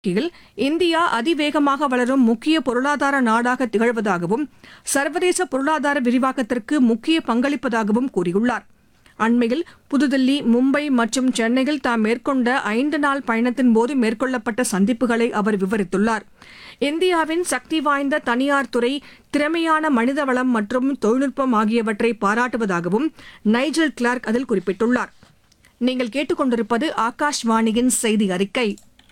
யில் இந்தியா அதிவேகமாக வளரும் முக்கிய பொருளாதார நாடாக திகழ்வதாகவும் சர்வதேச பொருளாதார விரிவாக்கத்திற்கு முக்கிய பங்களிப்பதாகவும் கூறியுள்ளார் அண்மையில் புதுதில்லி மும்பை மற்றும் சென்னையில் தாம் மேற்கொண்ட ஐந்து நாள் பயணத்தின்போது மேற்கொள்ளப்பட்ட சந்திப்புகளை அவர் விவரித்துள்ளார் இந்தியாவின் சக்தி வாய்ந்த தனியார் துறை திறமையான மனிதவளம் மற்றும் தொழில்நுட்பம் ஆகியவற்றை பாராட்டுவதாகவும் நைஜல் கிளார்க் அதில் குறிப்பிட்டுள்ளார் நீங்கள் கேட்டுக்கொண்டிருப்பது ஆகாஷ்வாணியின் செய்தி அறிக்கை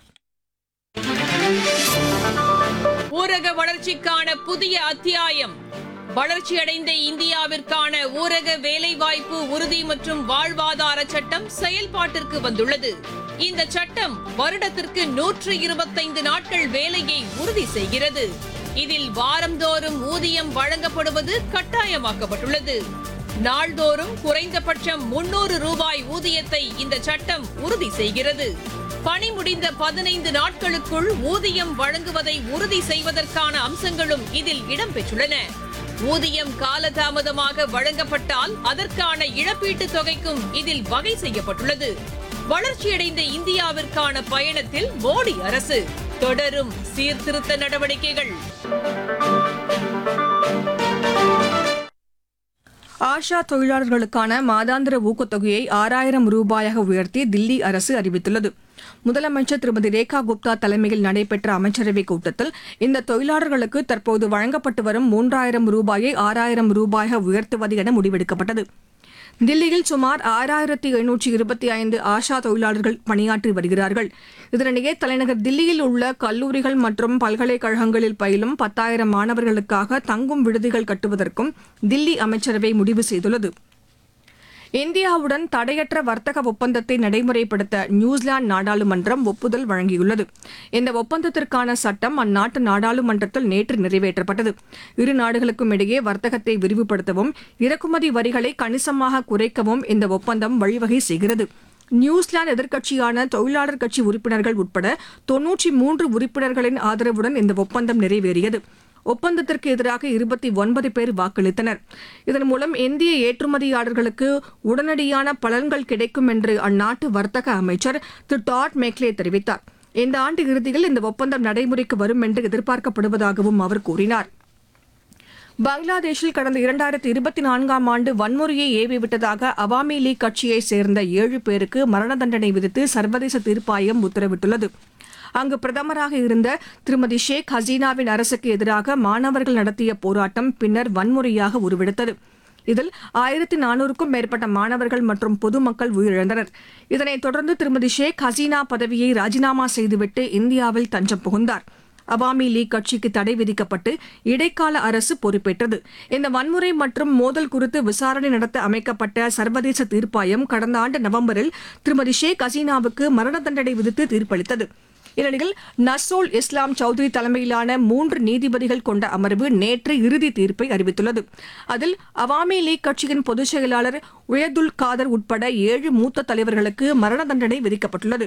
ஊரக வளர்ச்சிக்கான புதிய அத்தியாயம் வளர்ச்சியடைந்த இந்தியாவிற்கான ஊரக வேலைவாய்ப்பு உறுதி மற்றும் வாழ்வாதார சட்டம் செயல்பாட்டிற்கு வந்துள்ளது இந்த சட்டம் வருடத்திற்கு நூற்று இருபத்தைந்து நாட்கள் வேலையை உறுதி செய்கிறது இதில் வாரந்தோறும் ஊதியம் வழங்கப்படுவது கட்டாயமாக்கப்பட்டுள்ளது நாள்தோறும் குறைந்தபட்சம் முன்னூறு ரூபாய் ஊதியத்தை இந்த சட்டம் உறுதி செய்கிறது பணி முடிந்த பதினைந்து நாட்களுக்குள் ஊதியம் வழங்குவதை உறுதி செய்வதற்கான அம்சங்களும் இதில் இடம்பெற்றுள்ளன ஊதியம் காலதாமதமாக வழங்கப்பட்டால் அதற்கான இழப்பீட்டுத் தொகைக்கும் இதில் வகை செய்யப்பட்டுள்ளது வளர்ச்சியடைந்த இந்தியாவிற்கான பயணத்தில் மோடி அரசு தொடரும் சீர்திருத்த நடவடிக்கைகள் ஆஷா தொழிலாளர்களுக்கான மாதாந்திர ஊக்கத்தொகையை ஆறாயிரம் ரூபாயாக உயர்த்தி தில்லி அரசு அறிவித்துள்ளது முதலமைச்சர் திருமதி ரேகா குப்தா தலைமையில் நடைபெற்ற அமைச்சரவைக் கூட்டத்தில் இந்த தொழிலாளர்களுக்கு தற்போது வழங்கப்பட்டு வரும் மூன்றாயிரம் ரூபாயை ஆறாயிரம் ரூபாயாக உயர்த்துவது என முடிவெடுக்கப்பட்டது தில்லியில் சுமார் ஆறாயிரத்தி எழுநூற்றி இருபத்தி ஐந்து ஆஷா தொழிலாளர்கள் பணியாற்றி வருகிறார்கள் இதனிடையே தலைநகர் தில்லியில் உள்ள கல்லூரிகள் மற்றும் பல்கலைக்கழகங்களில் பயிலும் பத்தாயிரம் மாணவர்களுக்காக தங்கும் விடுதிகள் கட்டுவதற்கும் தில்லி அமைச்சரவை முடிவு செய்துள்ளது இந்தியாவுடன் தடையற்ற வர்த்தக ஒப்பந்தத்தை நடைமுறைப்படுத்த நியூசிலாந்து நாடாளுமன்றம் ஒப்புதல் வழங்கியுள்ளது இந்த ஒப்பந்தத்திற்கான சட்டம் அந்நாட்டு நாடாளுமன்றத்தில் நேற்று நிறைவேற்றப்பட்டது இரு நாடுகளுக்கும் இடையே வர்த்தகத்தை விரிவுபடுத்தவும் இறக்குமதி வரிகளை கணிசமாக குறைக்கவும் இந்த ஒப்பந்தம் வழிவகை செய்கிறது நியூசிலாந்து எதிர்க்கட்சியான தொழிலாளர் கட்சி உறுப்பினர்கள் உட்பட தொன்னூற்றி மூன்று உறுப்பினர்களின் ஆதரவுடன் இந்த ஒப்பந்தம் நிறைவேறியது ஒப்பந்தத்திற்கு எதிராக இருபத்தி ஒன்பது பேர் வாக்களித்தனர் இதன் மூலம் இந்திய ஏற்றுமதியாளர்களுக்கு உடனடியான பலன்கள் கிடைக்கும் என்று அந்நாட்டு வர்த்தக அமைச்சர் திரு டாட் மேக்லே தெரிவித்தார் இந்த ஆண்டு இறுதியில் இந்த ஒப்பந்தம் நடைமுறைக்கு வரும் என்று எதிர்பார்க்கப்படுவதாகவும் அவர் கூறினார் பங்களாதேஷில் கடந்த இரண்டாயிரத்தி இருபத்தி நான்காம் ஆண்டு வன்முறையை ஏவிவிட்டதாக அவாமி லீக் கட்சியைச் சேர்ந்த ஏழு பேருக்கு மரண தண்டனை விதித்து சர்வதேச தீர்ப்பாயம் உத்தரவிட்டுள்ளது அங்கு பிரதமராக இருந்த திருமதி ஷேக் ஹசீனாவின் அரசுக்கு எதிராக மாணவர்கள் நடத்திய போராட்டம் பின்னர் வன்முறையாக உருவெடுத்தது இதில் ஆயிரத்தி நானூறுக்கும் மேற்பட்ட மாணவர்கள் மற்றும் பொதுமக்கள் உயிரிழந்தனர் இதனைத் தொடர்ந்து திருமதி ஷேக் ஹசீனா பதவியை ராஜினாமா செய்துவிட்டு இந்தியாவில் தஞ்சம் புகுந்தார் அவாமி லீக் கட்சிக்கு தடை விதிக்கப்பட்டு இடைக்கால அரசு பொறுப்பேற்றது இந்த வன்முறை மற்றும் மோதல் குறித்து விசாரணை நடத்த அமைக்கப்பட்ட சர்வதேச தீர்ப்பாயம் கடந்த ஆண்டு நவம்பரில் திருமதி ஷேக் ஹசீனாவுக்கு மரண தண்டனை விதித்து தீர்ப்பளித்தது இந்நிலையில் நசோல் இஸ்லாம் சௌத்ரி தலைமையிலான மூன்று நீதிபதிகள் கொண்ட அமர்வு நேற்று இறுதி தீர்ப்பை அறிவித்துள்ளது அதில் அவாமி லீக் கட்சியின் பொதுச் செயலாளர் உயதுல் காதர் உட்பட ஏழு மூத்த தலைவர்களுக்கு மரண தண்டனை விதிக்கப்பட்டுள்ளது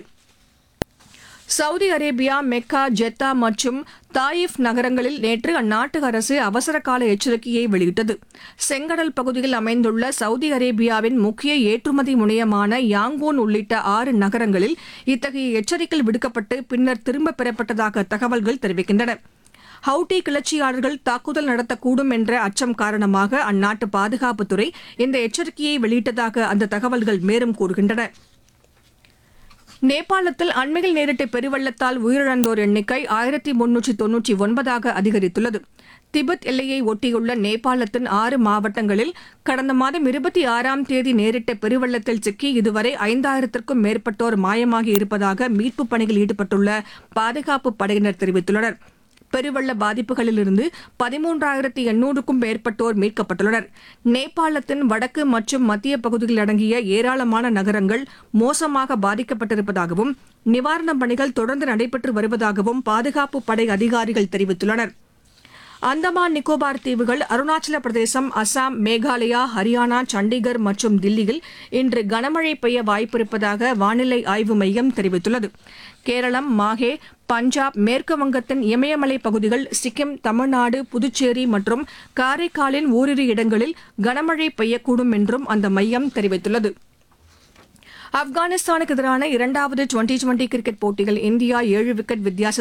சவுதி அரேபியா மெக்கா ஜெத்தா மற்றும் தாயிஃப் நகரங்களில் நேற்று அந்நாட்டு அரசு அவசர கால எச்சரிக்கையை வெளியிட்டது செங்கடல் பகுதியில் அமைந்துள்ள சவுதி அரேபியாவின் முக்கிய ஏற்றுமதி முனையமான யாங்கூன் உள்ளிட்ட ஆறு நகரங்களில் இத்தகைய எச்சரிக்கை விடுக்கப்பட்டு பின்னர் திரும்பப் பெறப்பட்டதாக தகவல்கள் தெரிவிக்கின்றன ஹவுட்டி கிளர்ச்சியாளர்கள் தாக்குதல் நடத்தக்கூடும் என்ற அச்சம் காரணமாக அந்நாட்டு பாதுகாப்புத்துறை இந்த எச்சரிக்கையை வெளியிட்டதாக அந்த தகவல்கள் மேலும் கூறுகின்றன நேபாளத்தில் அண்மையில் நேரிட்ட பெருவெள்ளத்தால் உயிரிழந்தோர் எண்ணிக்கை ஆயிரத்தி முன்னூற்றி தொன்னூற்றி ஒன்பதாக அதிகரித்துள்ளது திபெத் எல்லையை ஒட்டியுள்ள நேபாளத்தின் ஆறு மாவட்டங்களில் கடந்த மாதம் இருபத்தி ஆறாம் தேதி நேரிட்ட பெருவெள்ளத்தில் சிக்கி இதுவரை ஐந்தாயிரத்திற்கும் மேற்பட்டோர் மாயமாகி இருப்பதாக மீட்புப் பணியில் ஈடுபட்டுள்ள பாதுகாப்பு படையினர் தெரிவித்துள்ளனர் பெருவெள்ள பாதிப்புகளிலிருந்து பதிமூன்றாயிரத்தி எண்ணூறுக்கும் மேற்பட்டோர் மீட்கப்பட்டுள்ளனர் நேபாளத்தின் வடக்கு மற்றும் மத்திய பகுதியில் அடங்கிய ஏராளமான நகரங்கள் மோசமாக பாதிக்கப்பட்டிருப்பதாகவும் நிவாரணப் பணிகள் தொடர்ந்து நடைபெற்று வருவதாகவும் பாதுகாப்பு படை அதிகாரிகள் தெரிவித்துள்ளனர் அந்தமான் நிக்கோபார் தீவுகள் அருணாச்சல பிரதேசம் அசாம் மேகாலயா ஹரியானா சண்டிகர் மற்றும் தில்லியில் இன்று கனமழை பெய்ய வாய்ப்பிருப்பதாக வானிலை ஆய்வு மையம் தெரிவித்துள்ளது கேரளம் மாஹே பஞ்சாப் மேற்கு வங்கத்தின் இமயமலை பகுதிகள் சிக்கிம் தமிழ்நாடு புதுச்சேரி மற்றும் காரைக்காலின் ஓரிரு இடங்களில் கனமழை பெய்யக்கூடும் என்றும் அந்த மையம் தெரிவித்துள்ளது ஆப்கானிஸ்தானுக்கு எதிரான இரண்டாவது டுவெண்டி டுவெண்டி கிரிக்கெட் போட்டியில் இந்தியா ஏழு விக்கெட் வித்தியாசத்தில்